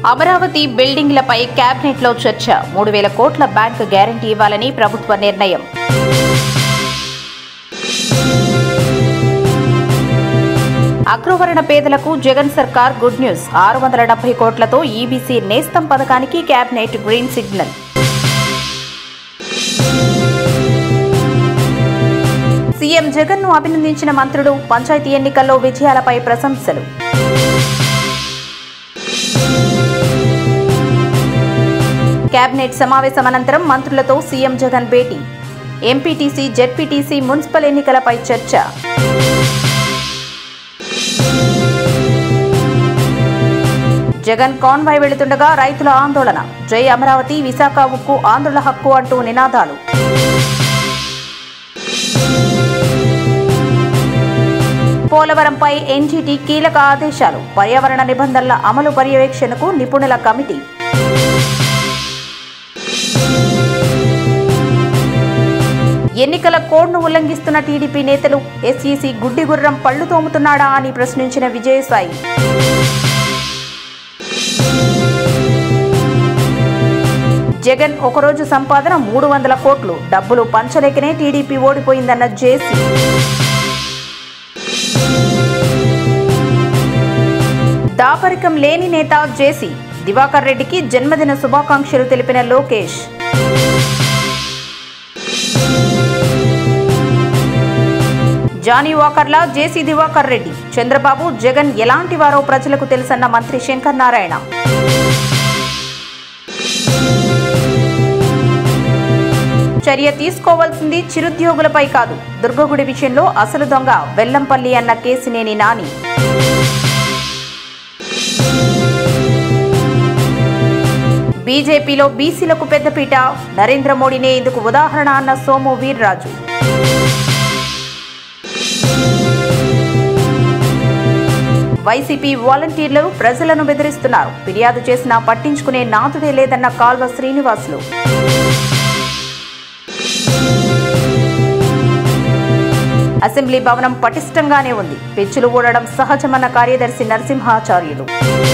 అమరావతి బిల్డింగ్లపై కేబినెట్లో చర్చ మూడు వేల కోట్ల బ్యాంకు గ్యారంటీ ఇవ్వాలని ప్రభుత్వ నిర్ణయం అగ్రవర్ణ పేదలకు జగన్ సర్కార్ గుడ్ న్యూస్ ఆరు వందల డెబ్బై కోట్లతో ఈబీసీ నేస్తం పథకానికి cabinet green signal CM Jagan ను అభినందించిన మంత్రులు పంచాయతీ ఎన్నికల్లో విజయాలపై ప్రశంసలు కేబినెట్ సమావేశం అనంతరం మంత్రులతో సీఎం జగన్ భేటీ ఎంపీటీసీ జెడ్పీటీసీ మున్సిపల్ ఎన్నికలపై చర్చ జగన్ కాన్వాయ్ వెళుతుండగా రైతుల ఆందోళన జై అమరావతి విశాఖ ఉక్కు ఆంధ్రుల హక్కు అంటూ నినాదాలు పోలవరంపై ఎన్జీటీ కీలక ఆదేశాలు పర్యావరణ నిబంధనల అమలు పర్యవేక్షణకు నిపుణుల కమిటీ ఎన్నికల కోడ్ను ఉల్లంఘిస్తున్న టీడీపీ నేతలు ఎస్ఈసీ గుడ్డి గుర్రం పళ్లు తోముతున్నాడా అని ప్రశ్నించిన విజయసాయి జగన్ ఒకరోజు సంపాదన మూడు వందల కోట్లు డబ్బులు పంచలేకనే టీడీపీ ఓడిపోయిందన్న జేసీ దాపరికం లేని నేత జేసీ దివాకర్ రెడ్డికి జన్మదిన శుభాకాంక్షలు తెలిపిన లోకేష్ జానీ వాకర్లా జేసీ దివాకర్ రెడ్డి చంద్రబాబు జగన్ ఎలాంటి వారో ప్రజలకు తెలుసన్న మంత్రి శంకర్ నారాయణ చర్య తీసుకోవాల్సింది చిరుద్యోగులపై కాదు దుర్గగుడి విషయంలో అసలు దొంగ వెల్లంపల్లి అన్న కేసినేని నాని బీజేపీలో బీసీలకు పెద్దపీట నరేంద్ర మోడీనే ఇందుకు ఉదాహరణ అన్న సోము వీర్రాజు వైసీపీ వాలంటీర్లు ప్రజలను బెదిరిస్తున్నారు ఫిర్యాదు చేసినా పట్టించుకునే నాతుడే లేదన్న కాల్వ శ్రీనివాసులు అసెంబ్లీ భవనం పటిష్టంగానే ఉంది పెచ్చులు ఊడడం సహజమన్న కార్యదర్శి నరసింహాచార్యులు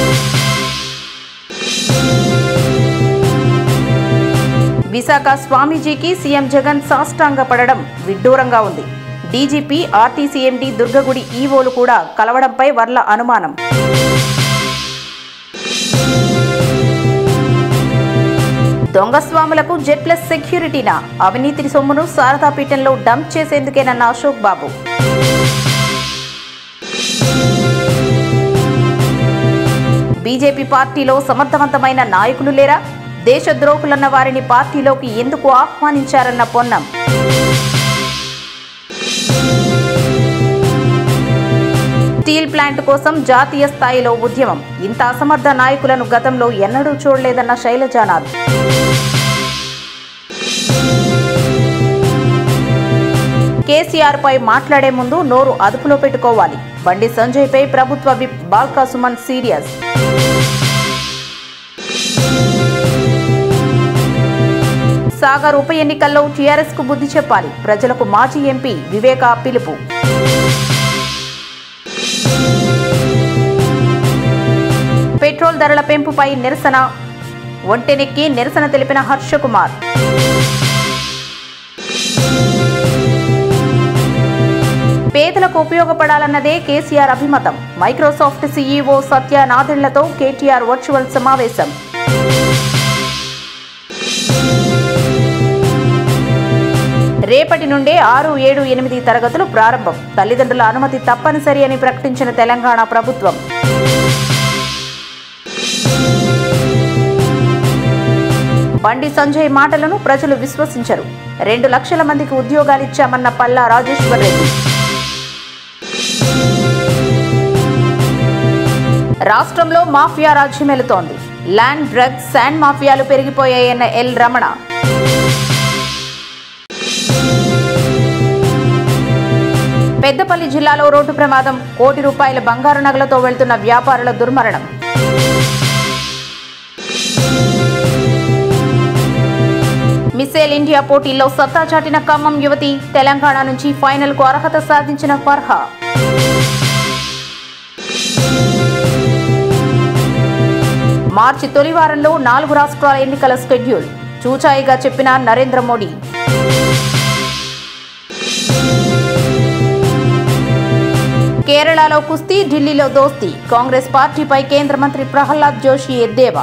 విశాఖ స్వామీజీకి సీఎం జగన్ సాష్టాంగ పడడం విడ్డూరంగా ఉంది డీజీపీ ఆర్టీసీ ఎండీ దుర్గగుడి ఈవోలు కూడా కలవడంపై వర్ల అనుమానం దొంగ స్వాములకు జెడ్ ప్లస్ సెక్యూరిటీనా అవినీతి సొమ్మును శారదాపీఠంలో డంప్ చేసేందుకేనన్న అశోక్ బాబు బీజేపీ పార్టీలో సమర్థవంతమైన నాయకులు లేరా దేశద్రోహులన్న వారిని పార్టీలోకి ఎందుకు ఆహ్వానించారన్న పొన్నం స్టీల్ ప్లాంట్ కోసం జాతీయ స్థాయిలో ఉద్యమం ఇంత అసమర్థ నాయకులను గతంలో ఎన్నడూ చూడలేదన్న శైలజానాథ్ కేసీఆర్ పై మాట్లాడే ముందు నోరు అదుపులో పెట్టుకోవాలి బండి సంజయ్ పై ప్రభుత్వ విప్ బాల్కా సుమన్ సీరియస్ సాగర్ ఉప ఎన్నికల్లో టీఆర్ఎస్ కు బుద్ధి చెప్పాలి ప్రజలకు మాజీ ఎంపీ వివేక పిలుపు పెట్రోల్ ధరల పెంపుపై నిరసన ఒంటెనెక్కి నిరసన తెలిపిన హర్షకుమార్ పేదలకు ఉపయోగపడాలన్నదే కేసీఆర్ అభిమతం మైక్రోసాఫ్ట్ సీఈఓ సత్య నాదెళ్లతో కేటీఆర్ వర్చువల్ సమావేశం రేపటి నుండే ఆరు ఏడు ఎనిమిది తరగతులు ప్రారంభం తల్లిదండ్రుల అనుమతి తప్పనిసరి అని ప్రకటించిన తెలంగాణ ప్రభుత్వం బండి సంజయ్ మాటలను ప్రజలు విశ్వసించరు రెండు లక్షల మందికి ఉద్యోగాలిచ్చామన్న పల్లా రాజేశ్వర్ రెడ్డి రాష్ట్రంలో మాఫియా రాజ్యమెలుతోంది ల్యాండ్ డ్రగ్స్ శాండ్ మాఫియాలు పెరిగిపోయాయన్న ఎల్ రమణ పెద్దపల్లి జిల్లాలో రోడ్డు ప్రమాదం కోటి రూపాయల బంగారు నగలతో వెళ్తున్న వ్యాపారుల దుర్మరణం మిస్సేల్ ఇండియా పోటీల్లో సత్తా చాటిన ఖమ్మం యువతి తెలంగాణ నుంచి ఫైనల్ కు అర్హత సాధించిన ఫర్హా మార్చి తొలి వారంలో నాలుగు రాష్ట్రాల ఎన్నికల షెడ్యూల్ చూచాయిగా చెప్పిన నరేంద్ర మోడీ కేరళలో కుస్తీ ఢిల్లీలో దోస్తీ కాంగ్రెస్ పార్టీపై కేంద్ర మంత్రి ప్రహ్లాద్ జోషి ఎద్దేవా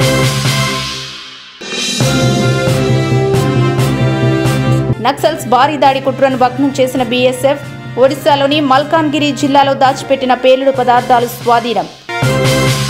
నక్సల్స్ భారీ దాడి కుట్రను భగ్నం చేసిన బీఎస్ఎఫ్ ఒడిశాలోని మల్కాన్గిరి జిల్లాలో దాచిపెట్టిన పేలుడు పదార్థాలు స్వాధీనం